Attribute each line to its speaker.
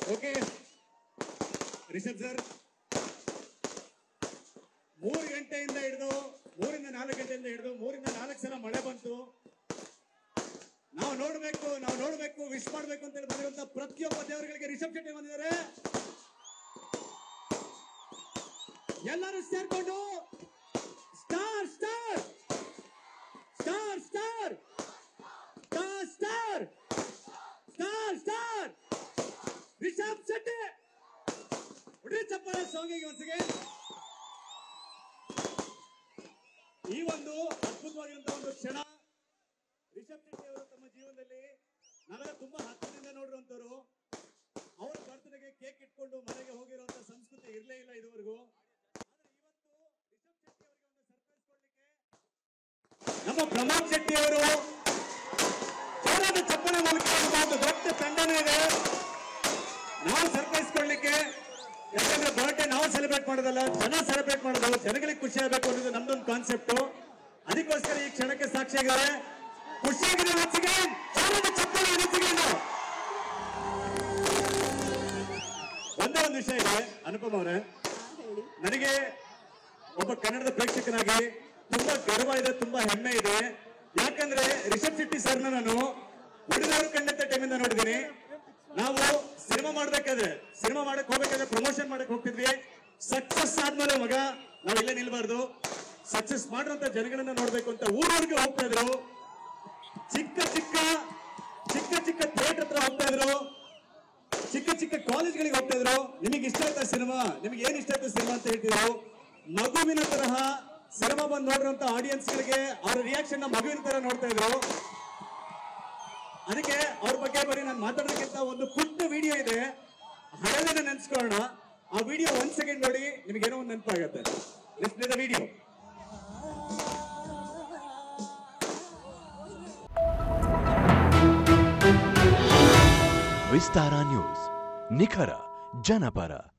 Speaker 1: Okay Rishabh sir ಮೂರು ಗಂಟೆಯಿಂದ ಹಿಡಿದು ಮೂರಿಂದ ನಾಲ್ಕು ಗಂಟೆಯಿಂದ ಹಿಡಿದು ಮೂರಿಂದ ನಾಲ್ಕು ಸಲ ಮಳೆ ಬಂತು ನಾವು ನೋಡ್ಬೇಕು ನಾವು ನೋಡ್ಬೇಕು ವಿಶ್ ಮಾಡ್ಬೇಕು ಅಂತ ಹೇಳಿ ಬಂದಿರುವಂತ ಪ್ರತಿಯೊಬ್ಬ ದೇವರುಗಳಿಗೆ ರಿಷಬ್ ಶೆಟ್ಟಿ ಬಂದಿದ್ದಾರೆ ಎಲ್ಲರೂ ಸೇರ್ಕೊಂಡು star star star star star star star star Rishab Shetty ಉಡಿ ಚಪ್ಪಲ ಸಾಂಗಿಗೆ ಒಂದ್ಸಿಗೆ ಈ ಒಂದು ಅದ್ಭುತವಾಗಿರುವಂತಹ ಒಂದು ಕ್ಷಣ ರಿಷಬ್ ಶೆಟ್ಟಿ ಅವರು ತಮ್ಮ ಜೀವನದಲ್ಲಿ ನಾವೆಲ್ಲ ತುಂಬಾ ಹತ್ತಿರದಿಂದ ನೋಡಿರುವಂತವ್ರು ಅವ್ರ ಬರ್ತಡೆಗೆ ಕೇಕ್ ಇಟ್ಕೊಂಡು ಮನೆಗೆ ಹೋಗಿರುವಂತ ಸಂಸ್ಕೃತಿ ಇರಲೇ ಇಲ್ಲ ಇದುವರೆಗೂ ನಮ್ಮ ಪ್ರಮೋದ್ ಶೆಟ್ಟಿ ಅವರು ಜೋರಾದ ಚಪ್ಪಳೆ ಮೂಲಕ ಒಂದು ದೊಡ್ಡ ತಂಡನೇ ಇದೆ ನಾವು ಸರ್ಪ್ರೈಸ್ ಕೊಡ್ಲಿಕ್ಕೆ ಯಾಕಂದ್ರೆ ಬರ್ಡೇ ನಾವು ಸೆಲೆಬ್ರೇಟ್ ಮಾಡೋದಲ್ಲ ಜನ ಸೆಲೆಬ್ರೇಟ್ ಮಾಡೋದು ಜನಗಳಿಗೆ ಖುಷಿ ಆಗಬೇಕು ಅನ್ನೋದು ನಮ್ದೊಂದು ಕಾನ್ಸೆಪ್ಟ್ ಅದಕ್ಕೋಸ್ಕರ ಈ ಕ್ಷಣಕ್ಕೆ ಸಾಕ್ಷಿಯಾಗಿದ್ದಾರೆ ಖುಷಿಯಾಗಿದೆ ಮನಸ್ಸಿಗೆ ಜೋರಾದ ಚಪ್ಪಳೆ ಮನಸ್ಸಿಗೆ ಇದು. ಒಂದೇ ಒಂದು ವಿಷಯ ಇದೆ ಅನುಪಮ ಅವರೇ ನನಗೆ ಒಬ್ಬ ಕನ್ನಡದ ಪ್ರೇಕ್ಷಕನಾಗಿ ತುಂಬಾ ಗರ್ವ ಇದೆ ತುಂಬಾ ಹೆಮ್ಮೆ ಇದೆ ಯಾಕಂದ್ರೆ ರಿಷಬ್ ಶೆಟ್ಟಿ ಸರ್ನ ನಾನು ಹುಡುಗರು ಕಂಡಂತ ಟೈಮಿಂದ ನೋಡಿದೀನಿ ನಾವು ಸಿನಿಮಾ ಮಾಡ್ಬೇಕಾದ್ರೆ ಸಿನಿಮಾ ಮಾಡಕ್ ಹೋಗ್ಬೇಕಾದ್ರೆ ಪ್ರಮೋಷನ್ ಮಾಡಕ್ ಹೋಗ್ತಿದ್ವಿ ಸಕ್ಸಸ್ ಆದ್ಮೇಲೆ ಮಗ ನಾವೆಲ್ಲೇ ನಿಲ್ಬಾರ್ದು ಸಕ್ಸಸ್ ಮಾಡಿರೋಂತ ಜನಗಳನ್ನ ನೋಡ್ಬೇಕು ಅಂತ ಊರೂರಿಗೆ ಹೋಗ್ತಾ ಇದ್ರು ಚಿಕ್ಕ ಚಿಕ್ಕ ಚಿಕ್ಕ ಚಿಕ್ಕ ಥಿಯೇಟರ್ ಹತ್ರ ಹೋಗ್ತಾ ಇದ್ರು ಚಿಕ್ಕ ಚಿಕ್ಕ ಕಾಲೇಜ್ಗಳಿಗೆ ಹೋಗ್ತಾ ಇದ್ರು ನಿಮಗೆ ಇಷ್ಟ ಆಯ್ತಾ ಸಿನಿಮಾ ನಿಮಗೆ ಏನ್ ಇಷ್ಟ ಆಯ್ತು ಸಿನಿಮಾ ಅಂತ ಹೇಳ್ತಿದ್ರು ಮಗುವಿನ ತರಹ ಸಿನಿಮಾ ಬಂದು ನೋಡಿರುವಂತ ಆಡಿಯನ್ಸ್ ಗಳಿಗೆ ಅವ್ರ ರಿಯಾಕ್ಷನ್ ಮಗುವಿನ ತರ ನೋಡ್ತಾ ಇದ್ರು ಅದಕ್ಕೆ ಅವ್ರ ಬಗ್ಗೆ ಬರೀ ನಾನು ಮಾತಾಡೋದಕ್ಕಿಂತ ಒಂದು ಪುಟ್ಟ ವಿಡಿಯೋ ಇದೆ ಹಳೆದನ್ನ ನೆನ್ಸ್ಕೊಳ್ಳೋಣ ಆ ವಿಡಿಯೋ ಒಂದ್ ಸೆಕೆಂಡ್ ನೋಡಿ ನಿಮ್ಗೆ ಏನೋ ಒಂದು ನೆನಪಾಗತ್ತೆ ದ ವಿಡಿಯೋ
Speaker 2: ವಿಸ್ತಾರ ನ್ಯೂಸ್ ನಿಖರ ಜನಪರ